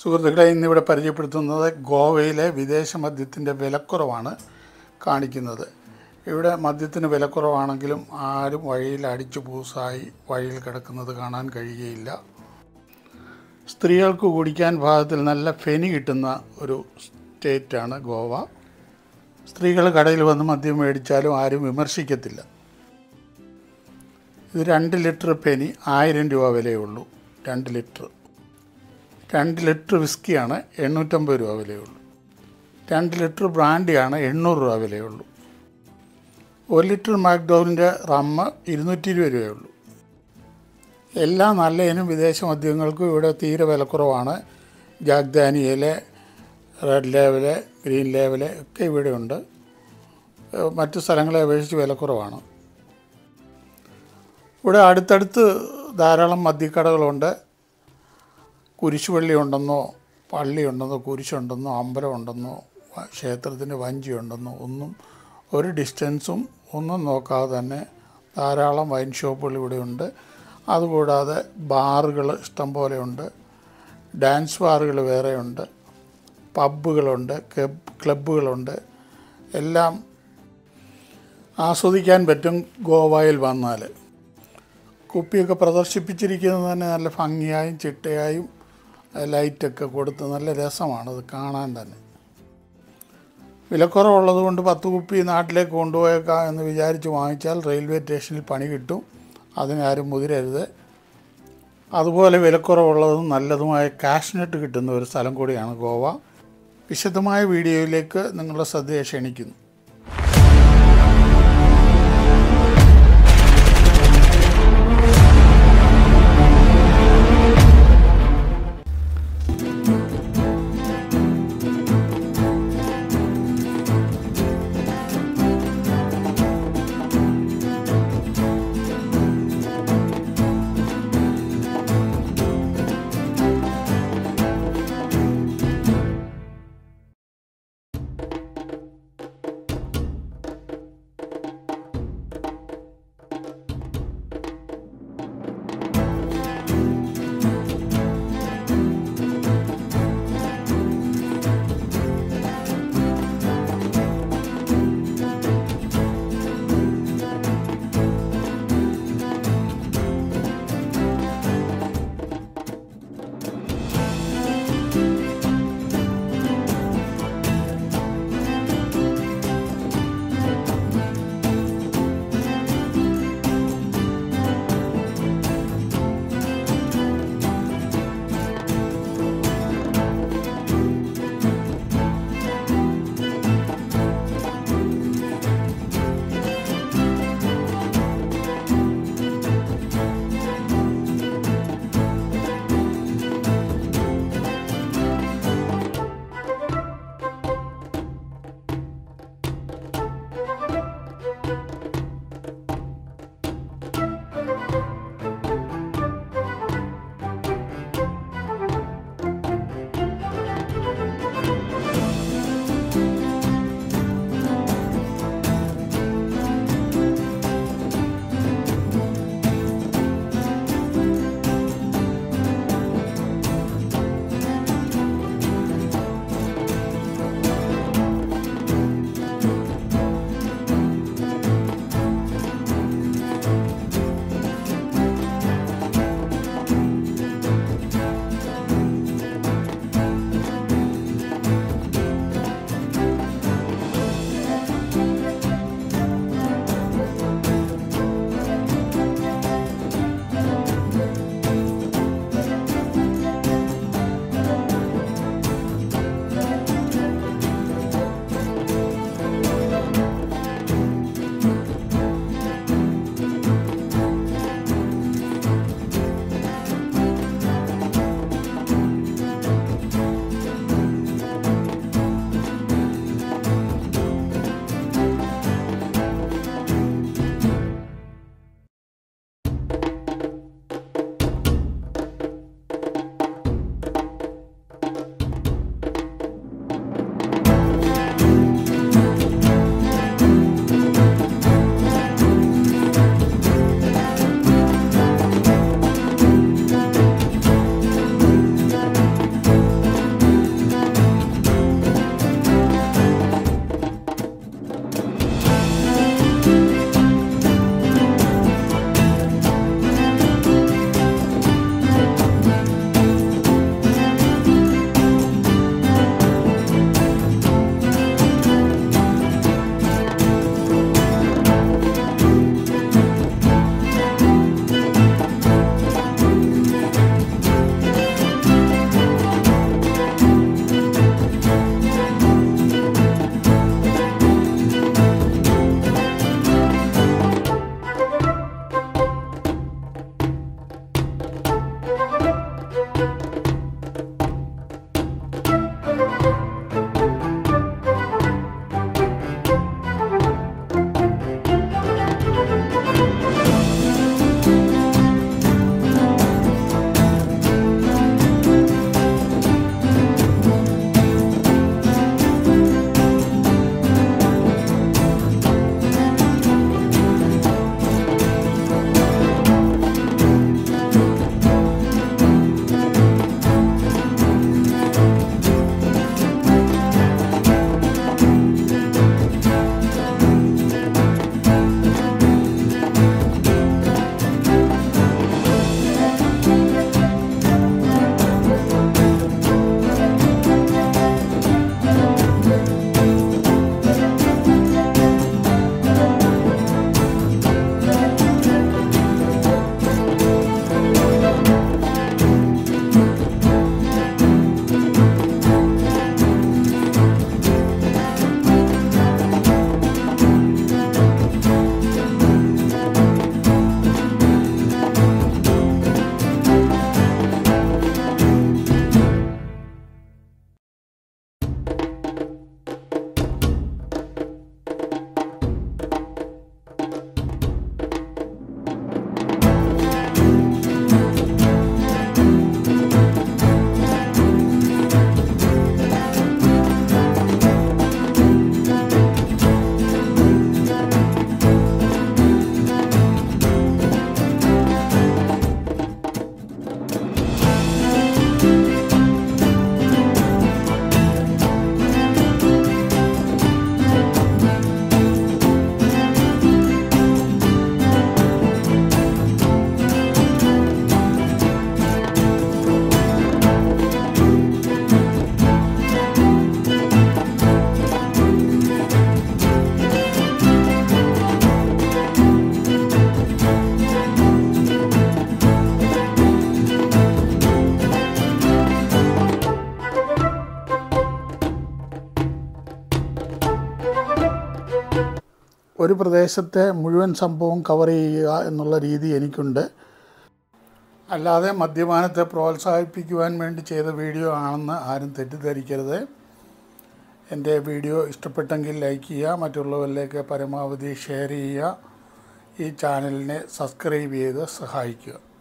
സുഹൃത്തുക്കളെ ഇന്നിവിടെ പരിചയപ്പെടുത്തുന്നത് ഗോവയിലെ വിദേശ മദ്യത്തിൻ്റെ വിലക്കുറവാണ് കാണിക്കുന്നത് ഇവിടെ മദ്യത്തിന് വിലക്കുറവാണെങ്കിലും ആരും വഴിയിൽ അടിച്ചു പൂസായി വഴിയിൽ കിടക്കുന്നത് കാണാൻ കഴിയുകയില്ല സ്ത്രീകൾക്ക് കുടിക്കാൻ ഭാഗത്തിൽ നല്ല ഫെനി കിട്ടുന്ന ഒരു സ്റ്റേറ്റാണ് ഗോവ സ്ത്രീകൾ കടയിൽ വന്ന് മദ്യം മേടിച്ചാലും ആരും വിമർശിക്കത്തില്ല ഇത് രണ്ട് ലിറ്റർ പെനി ആയിരം രൂപ വിലയുള്ളൂ രണ്ട് ലിറ്റർ രണ്ട് ലിറ്റർ വിസ്കിയാണ് എണ്ണൂറ്റമ്പത് രൂപ വിലയുള്ളൂ രണ്ട് ലിറ്റർ ബ്രാൻഡിയാണ് എണ്ണൂറ് രൂപ വിലയുള്ളൂ ഒരു ലിറ്റർ മാക്ഡോവിൻ്റെ റമ്മ് ഇരുന്നൂറ്റി ഇരുപത് രൂപയുള്ളൂ എല്ലാ നല്ല ഇനം വിദേശ മദ്യങ്ങൾക്കും ഇവിടെ തീരെ വിലക്കുറവാണ് ജാക്ക് ദാനിയല് റെഡ് ലേവല് ഗ്രീൻ ലേവല് ഒക്കെ ഇവിടെയുണ്ട് ഏഹ് മറ്റു സ്ഥലങ്ങളെ അപേക്ഷിച്ച് വിലക്കുറവാണ് ഇവിടെ അടുത്തടുത്ത് ധാരാളം മദ്യക്കടകളുണ്ട് കുരിശുപള്ളി ഉണ്ടെന്നോ പള്ളി ഉണ്ടെന്നോ കുരിശുണ്ടെന്നോ അമ്പലം ഉണ്ടെന്നോ വ- ക്ഷേത്രത്തിൻ്റെ വഞ്ചി ഉണ്ടെന്നോ ഒന്നും ഒരു ഡിസ്റ്റൻസും ഒന്നും നോക്കാതെ തന്നെ ധാരാളം വൈൻ ഷോപ്പുകൾ ഇവിടെയുണ്ട് അതുകൂടാതെ ബാറുകൾ ഇഷ്ടംപോലെ ഉണ്ട് ഡാൻസ് ബാറുകൾ വേറെയുണ്ട് പബ്ബുകളുണ്ട് ക്ലബ് ക്ലബ്ബുകളുണ്ട് എല്ലാം ആസ്വദിക്കാൻ പറ്റും ഗോവയിൽ വന്നാൽ കുപ്പിയൊക്കെ പ്രദർശിപ്പിച്ചിരിക്കുന്നത് തന്നെ നല്ല ഭംഗിയായും ചിട്ടയായും അഹ് ലൈറ്റൊക്കെ കൊടുത്ത് നല്ല രസമാണ് അത് കാണാൻ തന്നെ വിലക്കുറവുള്ളത് കൊണ്ട് പത്ത് കുപ്പി നാട്ടിലേക്ക് കൊണ്ടുപോയേക്കാം എന്ന് വിചാരിച്ച് വാങ്ങിച്ചാൽ റെയിൽവേ സ്റ്റേഷനിൽ പണി കിട്ടും അതിനാരും മുതിരരുത് അതുപോലെ വിലക്കുറവുള്ളതും നല്ലതുമായ കാഷ്നട്ട് കിട്ടുന്ന ഒരു സ്ഥലം കൂടിയാണ് ഗോവ വിശദമായ വീഡിയോയിലേക്ക് നിങ്ങളുടെ ശ്രദ്ധയെ ക്ഷണിക്കുന്നു ഒരു പ്രദേശത്തെ മുഴുവൻ സംഭവം കവർ ചെയ്യുക എന്നുള്ള രീതി എനിക്കുണ്ട് അല്ലാതെ മദ്യപാനത്തെ പ്രോത്സാഹിപ്പിക്കുവാൻ വേണ്ടി ചെയ്ത വീഡിയോ ആണെന്ന് ആരും തെറ്റിദ്ധരിക്കരുത് എൻ്റെ വീഡിയോ ഇഷ്ടപ്പെട്ടെങ്കിൽ ലൈക്ക് ചെയ്യുക മറ്റുള്ളവരിലേക്ക് പരമാവധി ഷെയർ ചെയ്യുക ഈ ചാനലിനെ സബ്സ്ക്രൈബ് ചെയ്ത് സഹായിക്കുക